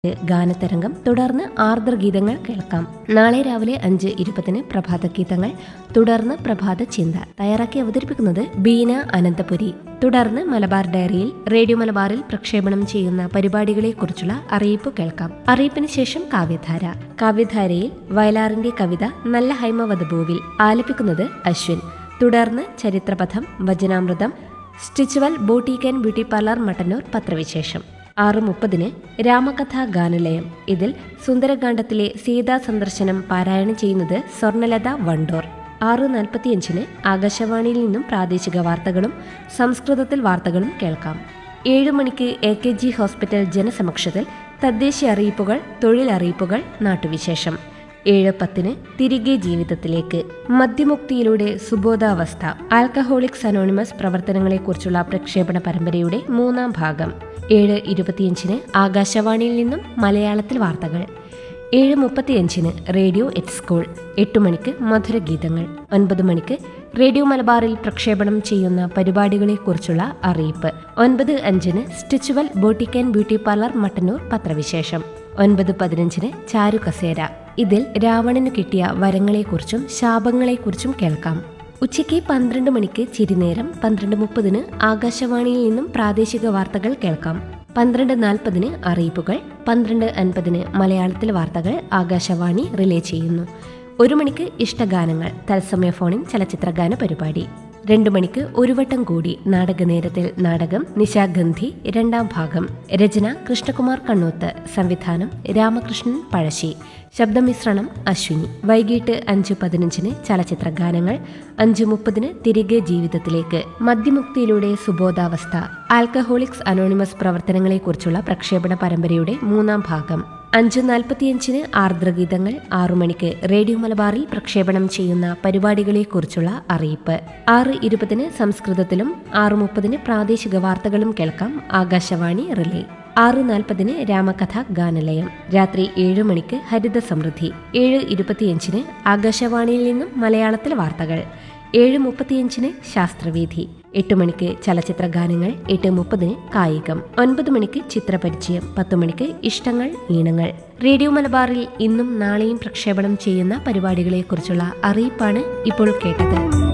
ഗാനതരംഗം തുടർന്ന് ആർദ്രഗീതങ്ങൾ കേൾക്കാം നാളെ രാവിലെ അഞ്ച് ഇരുപതിന് പ്രഭാത ഗീതങ്ങൾ തുടർന്ന് പ്രഭാത ചിന്ത തയ്യാറാക്കി അവതരിപ്പിക്കുന്നത് ബീന അനന്തപുരി തുടർന്ന് മലബാർ ഡയറിയിൽ റേഡിയോ മലബാറിൽ പ്രക്ഷേപണം ചെയ്യുന്ന പരിപാടികളെക്കുറിച്ചുള്ള അറിയിപ്പ് കേൾക്കാം അറിയിപ്പിന് ശേഷം കാവ്യധാര കാവ്യധാരയിൽ വയലാറിന്റെ കവിത നല്ല ഹൈമവധഭൂവിൽ ആലപിക്കുന്നത് അശ്വിൻ തുടർന്ന് ചരിത്രപഥം വചനാമൃതം Stitchual boutique and beauty parlour Mattannur പത്രവിശേഷം ആറ് മുപ്പതിന് രാമകഥാ ഗാനലയം ഇതിൽ സുന്ദരകാന്ഡത്തിലെ സീതാ സന്ദർശനം പാരായണം ചെയ്യുന്നത് സ്വർണലത വണ്ടോർ ആറ് നാൽപ്പത്തിയഞ്ചിന് ആകാശവാണിയിൽ നിന്നും പ്രാദേശിക വാർത്തകളും സംസ്കൃതത്തിൽ വാർത്തകളും കേൾക്കാം ഏഴ് മണിക്ക് എ കെ ജി ഹോസ്പിറ്റൽ ജനസമക്ഷത്തിൽ തദ്ദേശീയ അറിയിപ്പുകൾ തൊഴിലറിയിപ്പുകൾ നാട്ടുവിശേഷം ഏഴ് പത്തിന് തിരികെ ജീവിതത്തിലേക്ക് മദ്യമുക്തിയിലൂടെ സുബോധാവസ്ഥ ആൽക്കഹോളിക്സ് അനോണിമസ് പ്രവർത്തനങ്ങളെക്കുറിച്ചുള്ള പ്രക്ഷേപണ പരമ്പരയുടെ മൂന്നാം ഭാഗം ഏഴ് ഇരുപത്തിയഞ്ചിന് ആകാശവാണിയിൽ നിന്നും മലയാളത്തിൽ വാർത്തകൾ ഏഴ് മുപ്പത്തിയഞ്ചിന് റേഡിയോ എറ്റ് സ്കൂൾ എട്ട് മണിക്ക് മധുരഗീതങ്ങൾ ഒൻപത് മണിക്ക് റേഡിയോ മലബാറിൽ പ്രക്ഷേപണം ചെയ്യുന്ന പരിപാടികളെക്കുറിച്ചുള്ള അറിയിപ്പ് ഒൻപത് അഞ്ചിന് Stitchual boutique and beauty parlour Mattannur പത്രവിശേഷം ഒൻപത് പതിനഞ്ചിന് ചാരു കസേര ഇതിൽ രാവണന് കിട്ടിയ വരങ്ങളെക്കുറിച്ചും ശാപങ്ങളെക്കുറിച്ചും കേൾക്കാം ഉച്ചയ്ക്ക് പന്ത്രണ്ട് മണിക്ക് ചിരിനേരം പന്ത്രണ്ട് മുപ്പതിന് ആകാശവാണിയിൽ നിന്നും പ്രാദേശിക വാർത്തകൾ കേൾക്കാം പന്ത്രണ്ട് നാൽപ്പതിന് അറിയിപ്പുകൾ പന്ത്രണ്ട് അൻപതിന് മലയാളത്തിൽ വാർത്തകൾ ആകാശവാണി റിലേ ചെയ്യുന്നു ഒരു മണിക്ക് ഇഷ്ടഗാനങ്ങൾ തത്സമയ ഫോണിൻ ചലച്ചിത്രഗാന പരിപാടി രണ്ടു മണിക്ക് ഒരു വട്ടം കൂടി നാടകനേരത്തിൽ നാടകം നിശാഗന്ധി രണ്ടാം ഭാഗം രചന കൃഷ്ണകുമാർ കണ്ണൂത്ത് സംവിധാനം രാമകൃഷ്ണൻ പഴശ്ശി ശബ്ദമിശ്രണം അശ്വിനി വൈകിട്ട് അഞ്ച് പതിനഞ്ചിന് ചലച്ചിത്ര ഗാനങ്ങൾ അഞ്ച് മുപ്പതിന് തിരികെ ജീവിതത്തിലേക്ക് മദ്യമുക്തിയിലൂടെ സുബോധാവസ്ഥ ആൽക്കഹോളിക്സ് അനോണിമസ് പ്രവർത്തനങ്ങളെക്കുറിച്ചുള്ള പ്രക്ഷേപണ പരമ്പരയുടെ മൂന്നാം ഭാഗം അഞ്ച് നാൽപ്പത്തിയഞ്ചിന് ആർദ്രഗീതങ്ങൾ ആറു മണിക്ക് റേഡിയോ മലബാറിൽ പ്രക്ഷേപണം ചെയ്യുന്ന പരിപാടികളെക്കുറിച്ചുള്ള അറിയിപ്പ് ആറ് ഇരുപതിന് സംസ്കൃതത്തിലും ആറ് മുപ്പതിന് പ്രാദേശിക വാർത്തകളും കേൾക്കാം ആകാശവാണി റിലേ ആറ് നാൽപ്പതിന് രാമകഥ ഗാനലയം രാത്രി ഏഴ് മണിക്ക് ഹരിത സമൃദ്ധി ഏഴ് ഇരുപത്തിയഞ്ചിന് ആകാശവാണിയിൽ നിന്നും മലയാളത്തിൽ വാർത്തകൾ ഏഴ് മുപ്പത്തിയഞ്ചിന് ശാസ്ത്രവേദി എട്ട് മണിക്ക് ചലച്ചിത്ര ഗാനങ്ങൾ എട്ട് മുപ്പതിന് കായികം ഒൻപത് മണിക്ക് ചിത്രപരിചയം പത്ത് മണിക്ക് ഇഷ്ടങ്ങൾ ഈണങ്ങൾ റേഡിയോ മലബാറിൽ ഇന്നും നാളെയും പ്രക്ഷേപണം ചെയ്യുന്ന പരിപാടികളെക്കുറിച്ചുള്ള അറിയിപ്പാണ് ഇപ്പോൾ കേട്ടത്